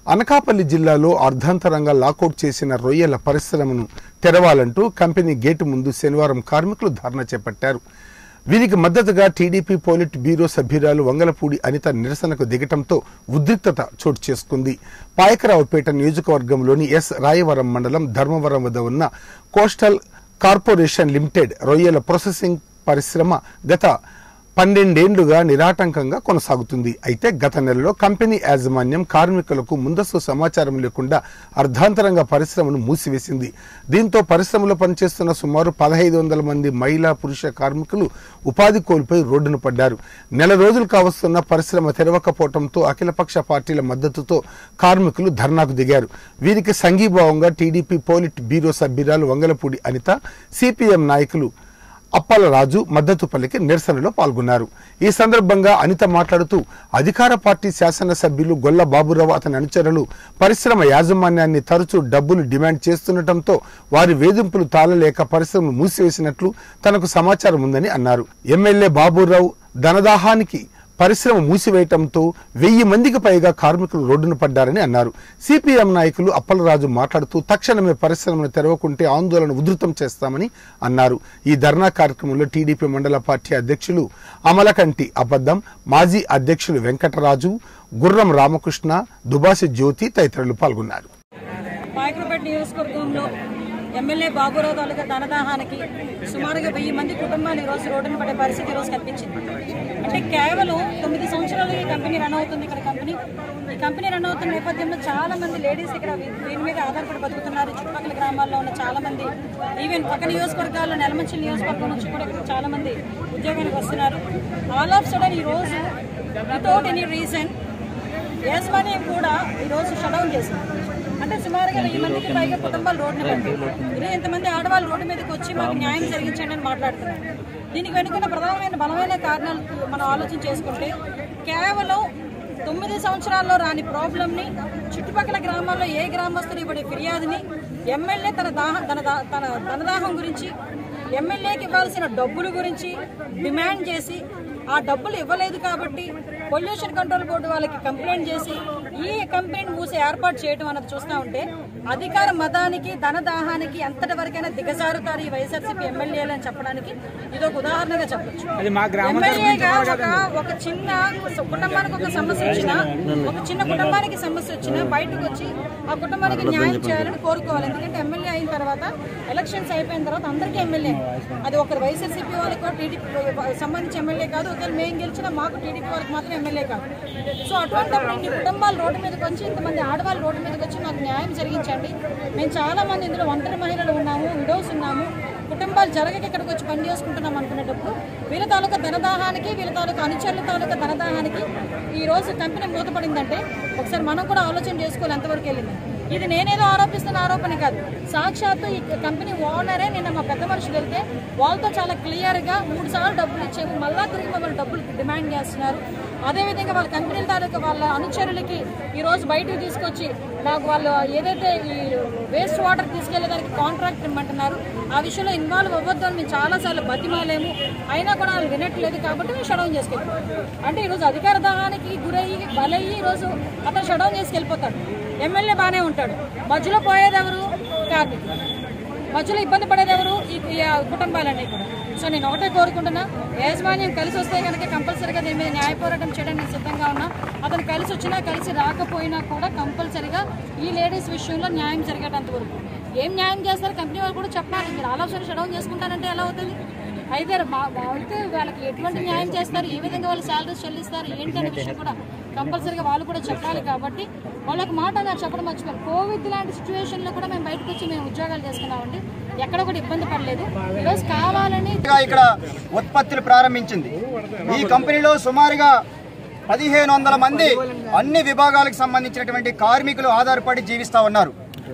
అనకాపల్లి జిల్లాలో అర్ధాంతరంగా లాకౌట్ చేసిన రొయ్యల పరిశ్రమను తెరవాలంటూ కంపెనీ గేటు ముందు శనివారం కార్మికులు ధర్నా చేపట్టారు వీరికి మద్దతుగా టీడీపీ పోలిట్ బ్యూరో సభ్యురాలు వంగలపూడి అనిత నిరసనకు దిగటంతో ఉద్రిక్తత చోటు చేసుకుంది పాయకరావుపేట నియోజకవర్గంలోని ఎస్ రాయవరం మండలం ధర్మవరం వద్ద ఉన్న కోస్టల్ కార్పొరేషన్ లిమిటెడ్ రొయ్యల ప్రాసెసింగ్ పరిశ్రమ గత పన్నెండేండ్లుగా నిరాటంకంగా కొనసాగుతుంది అయితే గత నెలలో కంపెనీ యాజమాన్యం కార్మికులకు ముందస్తు సమాచారం లేకుండా అర్ధాంతరంగా పరిశ్రమను మూసివేసింది దీంతో పరిశ్రమలో పనిచేస్తున్న సుమారు పదహైదు వందల మంది మహిళా పురుష కార్మికులు ఉపాధి కోల్పోయి రోడ్డున పడ్డారు నెల రోజులు కావస్తున్న పరిశ్రమ తెరవకపోవడంతో అఖిలపక్ష పార్టీల మద్దతుతో కార్మికులు ధర్నాకు దిగారు వీరికి సంఘీభావంగా టీడీపీ పోలిట్ బ్యూరో సభ్యురాలు వంగలపూడి అనిత సిపిఎం నాయకులు అప్పలరాజు మద్దతు పలికి నిరసనలో పాల్గొన్నారు ఈ సందర్భంగా అనిత మాట్లాడుతూ అధికార పార్టీ శాసనసభ్యులు గొల్ల బాబురావు అతని అనుచరులు పరిశ్రమ యాజమాన్యాన్ని తరచూ డబ్బులు డిమాండ్ చేస్తుండటంతో వారి వేధింపులు తాళలేక పరిశ్రమను మూసివేసినట్లు తనకు సమాచారం ఉందని అన్నారు ఎమ్మెల్యే బాబురావు ధనదాహానికి పరిశ్రమ మూసివేయటంతో వెయ్యి మందికి పైగా కార్మికులు రోడ్డున పడ్డారని అన్నారు సిపిఎం నాయకులు అప్పలరాజు మాట్లాడుతూ తక్షణమే పరిశ్రమను తెరవకుంటే ఆందోళన ఉధృతం చేస్తామని అన్నారు ఈ ధర్నా కార్యక్రమంలో టీడీపీ మండల పార్టీ అధ్యక్షులు అమలకంటి అబద్దం మాజీ అధ్యక్షులు వెంకటరాజు గుర్రం రామకృష్ణ దుబాసి జ్యోతి తదితరులు పాల్గొన్నారు పాయకరపేట నియోజకవర్గంలో ఎమ్మెల్యే బాబురావు తాలూకా ధనదాహానికి సుమారుగా వెయ్యి మంది కుటుంబాలు ఈరోజు రోడ్డున పడే పరిస్థితి ఈరోజు కనిపించింది అంటే కేవలం తొమ్మిది సంవత్సరాలు ఈ కంపెనీ రన్ అవుతుంది ఇక్కడ కంపెనీ ఈ కంపెనీ రన్ అవుతున్న నేపథ్యంలో చాలా మంది లేడీస్ ఇక్కడ వీ- దీని మీద ఆధారపడి బతుకుతున్నారు చుట్టుపక్కల గ్రామాల్లో ఉన్న చాలా మంది ఈవెన్ పక్క నియోజకవర్గాల్లో నెలమంచి నియోజకవర్గం నుంచి కూడా ఇక్కడ చాలా మంది ఉద్యోగానికి వస్తున్నారు ఆల్ ఆఫ్ సడన్ ఈ రోజు వితౌట్ ఎనీ రీజన్ యాజమాన్యం కూడా ఈరోజు షడౌన్ చేసింది అంటే సుమారుగా వెయ్యి మందికి పైగా కుటుంబాలు రోడ్డు పడ్డాయి ఇది ఎంతమంది ఆడవాళ్ళు రోడ్డు మీదకి వచ్చి మాకు న్యాయం జరిగించండి అని మాట్లాడుతున్నారు దీనికి వెనుకున్న ప్రధానమైన బలమైన కారణాలు మనం ఆలోచన చేసుకుంటే కేవలం తొమ్మిది సంవత్సరాల్లో రాని ప్రాబ్లంని చుట్టుపక్కల గ్రామాల్లో ఏ గ్రామస్తులు ఇవ్వడే ఫిర్యాదుని ఎమ్మెల్యే తన దాహ తన దా- తన ధనదాహం గురించి ఎమ్మెల్యేకి ఇవ్వాల్సిన డబ్బుల గురించి డిమాండ్ చేసి ఆ డబ్బులు ఇవ్వలేదు కాబట్టి పొల్యూషన్ కంట్రోల్ బోర్డు వాళ్ళకి కంప్లైంట్ చేసి ఈ కంపెనీని మూసి ఏర్పాటు చేయడం అన్నది చూస్తా ఉంటే అధికార మతానికి ధనదాహానికి ఎంతటి వరకైనా దిగజారుతారు ఈ వైఎస్ఆర్సీపీ ఎమ్మెల్యేలు అని చెప్పడానికి ఇది ఒక ఉదాహరణగా చెప్పొచ్చు ఎమ్మెల్యేగా ఒక ఒక చిన్న కుటుంబానికి ఒక సమస్య వచ్చినా ఒక చిన్న కుటుంబానికి సమస్య వచ్చినా బయటకు వచ్చి ఆ కుటుంబానికి న్యాయం చేయాలని కోరుకోవాలి ఎందుకంటే ఎమ్మెల్యే అయిన తర్వాత ఎలక్షన్స్ అయిపోయిన తర్వాత అందరికీ ఎమ్మెల్యే అది ఒకరు వైఎస్ఆర్సీపీ వాళ్ళకి కూడా టీడీపీ సంబంధించి ఎమ్మెల్యే కాదు ఒకవేళ మేము గెలిచినా మాకు టీడీపీ వాళ్ళకి మాత్రం ఎమ్మెల్యే కాదు సో అటువంటిప్పుడు ఇన్ని కుటుంబాలు రోడ్డు మీదకి వచ్చి ఇంతమంది ఆడవాళ్ళు రోడ్డు మీదకి వచ్చి నాకు న్యాయం జరిగించండి మేము చాలా మంది ఇందులో ఒంటరి మహిళలు ఉన్నాము విడోస్ ఉన్నాము కుటుంబాలు జరగక ఇక్కడికి వచ్చి పని చేసుకుంటున్నాం అనుకునేటప్పుడు వీళ్ళ తాలూకా ధనదాహానికి వీళ్ళ తాలూకా అనుచరుల తాలూకా ధనదాహానికి ఈ రోజు కంపెనీ మూతపడిందంటే ఒకసారి మనం కూడా ఆలోచన చేసుకోవాలి ఎంతవరకు వెళ్ళింది ఇది నేనేదో ఆరోపిస్తున్న ఆరోపణ కాదు సాక్షాత్తు ఈ కంపెనీ ఓనరే నిన్న మా పెద్ద మనుషులు వెళ్తే వాళ్ళతో చాలా క్లియర్గా మూడు సార్లు డబ్బులు ఇచ్చేవి మళ్ళా తిరిగి మమ్మల్ని డబ్బులు డిమాండ్ చేస్తున్నారు అదేవిధంగా వాళ్ళ కంపెనీల తాలూకా వాళ్ళ అనుచరులకి ఈ రోజు బయటకు తీసుకొచ్చి నాకు వాళ్ళు ఏదైతే ఈ వేస్ట్ వాటర్ తీసుకెళ్లేదానికి కాంట్రాక్ట్ ఇమ్మంటున్నారు ఆ విషయంలో ఇన్వాల్వ్ అవ్వద్దు అని మేము చాలాసార్లు బతిమాలేము అయినా కూడా వాళ్ళు వినట్లేదు కాబట్టి మేము షడౌన్ చేసుకెళ్ళిపోతాం అంటే ఈరోజు అధికార దాహానికి గురయ్యి బలయ్యి ఈరోజు అతను షడౌన్ చేసుకెళ్ళిపోతాడు ఎమ్మెల్యే బాగానే ఉంటాడు మధ్యలో పోయేది ఎవరు కార్మికులు మధ్యలో ఇబ్బంది పడేది ఎవరు ఈ ఈ ఆ కుటుంబాలన్నీ కూడా సో నేను ఒకటే కోరుకుంటున్నా యాజమాన్యం కలిసి వస్తే కనుక కంపల్సరీగా దీని మీద న్యాయ పోరాటం చేయడానికి నేను సిద్ధంగా ఉన్నా అతను కలిసి వచ్చినా కలిసి రాకపోయినా కూడా కంపల్సరీగా ఈ లేడీస్ విషయంలో న్యాయం జరిగేటంత వరకు ఏం న్యాయం చేస్తారు కంపెనీ వాళ్ళు కూడా చెప్పాలి మీరు ఆలోచన షడౌన్ చేసుకుంటారంటే ఎలా అవుతుంది అయితే మా- అయితే వాళ్ళకి ఎటువంటి న్యాయం చేస్తారు ఏ విధంగా వాళ్ళు శాలరీస్ చెల్లిస్తారు ఏంటి అనే విషయం కూడా కంపల్సరీగా వాళ్ళు కూడా చెప్పాలి కాబట్టి వాళ్ళకి మాట నాకు చెప్పడం మర్చిపోయారు కోవిడ్ లాంటి సిచ్యువేషన్లో కూడా మేము బయటకు వచ్చి మేము ఉద్యోగాలు చేసుకున్నామండి ఎక్కడ కూడా ఇబ్బంది పడలేదు ఈరోజు కావాలని గా ఇక్కడ ఉత్పత్తులు ప్రారంభించింది ఈ కంపెనీలో సుమారుగా పదిహేను వందల మంది అన్ని విభాగాలకు సంబంధించినటువంటి కార్మికులు ఆధారపడి జీవిస్తా ఉన్నారు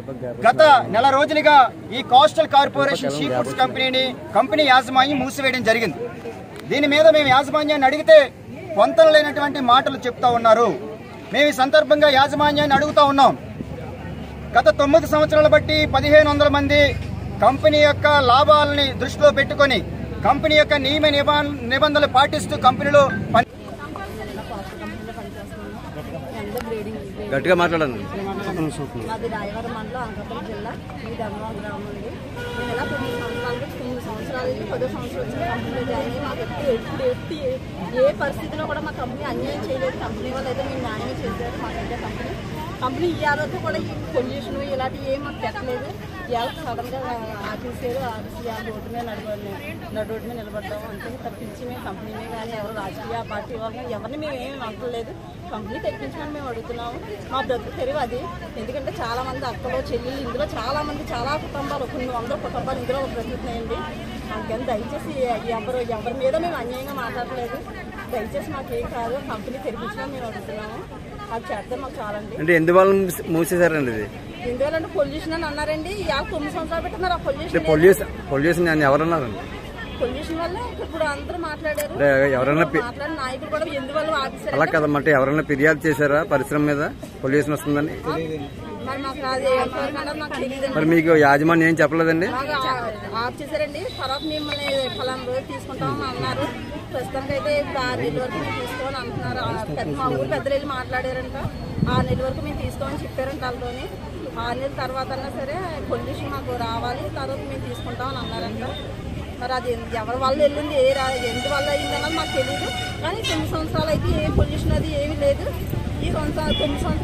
గత నెల రోజులుగా ఈ కోస్టల్ కార్పొరేషన్ షీ ఫుడ్స్ కంపెనీని కంపెనీ యాజమాన్యం మూసివేయడం జరిగింది దీని మీద మేము యాజమాన్యాన్ని అడిగితే పొంతన లేనటువంటి మాటలు చెప్తా ఉన్నారు మేము ఈ సందర్భంగా యాజమాన్యాన్ని అడుగుతా ఉన్నాం గత తొమ్మిది సంవత్సరాల బట్టి పదిహేను వందల మంది కంపెనీ యొక్క లాభాలని దృష్టిలో పెట్టుకొని కంపెనీ యొక్క నియమ నిబా- నిబంధనలు పాటిస్తూ కంపెనీలో పని పాత కంపెనీలో పనిచేస్తున్నాను ఎంత గ్రేడింగ్ గట్టిగా మాట్లాడండి మాది రాయవరం మండలం అనకాపల్లి జిల్లా ఈ ధర్మవరం గ్రామం అండి మేము ఇలా తొమ్మిది సంవత్సరాలు తొమ్మిది సంవత్సరాలు ఇది పదో సంవత్సరం వచ్చిన కంపెనీలో జాయిన్ అయ్యి మాకు ఎప్పుడు ఎప్పుడు ఎప్పుడు ఏ- ఏ పరిస్థితిలో కూడా మా కంపెనీ అన్యాయం చేయలేదు కంపెనీ వాళ్ళు అయితే మేము న్యాయం చేశారు మాకైతే కంపెనీ కంపెనీ ఇవాళతో కూడా ఈ పొల్యూషన్ ఇలాంటివి ఏం మాకు పెట్టలేదు ఇవాళ సడన్ గా ఆఫీసర్ ఆఫీస్ రోడ్డు మీద నడబడి నడు రోడ్డు మీద నిలబడ్డాము అంతే తప్పించి మేము కంపెనీనే కానీ ఎవరు రాజకీయ పార్టీ వాళ్ళని ఎవరిని మేము ఏమి అనట్లేదు కంపెనీ తెప్పించమని మేము అడుగుతున్నాము మా బ్రతుకు తెరువు అది ఎందుకంటే చాలా మంది అక్కలు చెల్లెలు ఇందులో చాలా మంది చాలా కుటుంబాలు కొన్ని వందల కుటుంబాలు ఇందులో బ్రతుకుతున్నాయండి అందుకని దయచేసి ఎవరు ఎవరి మీద మేము అన్యాయంగా మాట్లాడలేదు దయచేసి మాకు ఏం కాదు కంపెనీ తెరిపించమని మేము అడుగుతున్నాము అది చేస్తే మాకు చాలండి అంటే ఎందువల్ల మూసి- మూసేశారండి ఇది ఎందుకంటే పొల్యూషన్ అని అన్నారండి ఇవాళ తొమ్మిది సంవత్సరాలు పెట్టినారు ఆ అంటే పొల్యూషన్ పొల్యూషన్ పొల్యూషన్ అని ఎవరన్నారండి పొల్యూషన్ వల్ల ఇప్పుడు అందరూ మాట్లాడారు అంటే ఎవరైనా పి- మాట్లాడిన నాయకులు కూడా ఎందువల్ల ఆఫీసర్ అలా కదమ్మంటే ఎవరైనా ఫిర్యాదు చేశారా పరిశ్రమ మీద పొల్యూషన్ వస్తుందని మరి మాకు అది ఎంతవరకు అన్నది నాకు తెలియదండి మరి మీకు యాజమాన్యం ఏం చెప్పలేదండి మాకు ఆ- ఆఫ్ చేశారండి తర్వాత మిమ్మల్ని ఫలానా రోజు తీసుకుంటామని అన్నారు ప్రస్తుతానికి అయితే ఇప్పుడు ఆరు నెలల వరకు మేము తీసుకోమని అంటున్నారు ఆ పెద్ద మా ఊరు పెద్దలు వెళ్ళి మాట్లాడారంట ఆరు నెలల వరకు మేము తీసుకోమని చెప్పారంట వాళ్ళతోని ఆరు నెలల తర్వాత అన్నా సరే పొల్యూషన్ మాకు రావాలి తర్వాత మేము తీసుకుంటామని అన్నారంట మరి అది ఎందు- ఎవరి వల్ల వెళ్ళింది ఏ రా ఎందు వల్ల అయింది అన్నది మాకు తెలియదు కానీ తొమ్మిది సంవత్సరాలు అయితే ఏ పొల్యూషన్ అది ఏమీ లేదు ఈ రెండు సంవత్సరాలు తొమ్మిది సంవత్సరాలు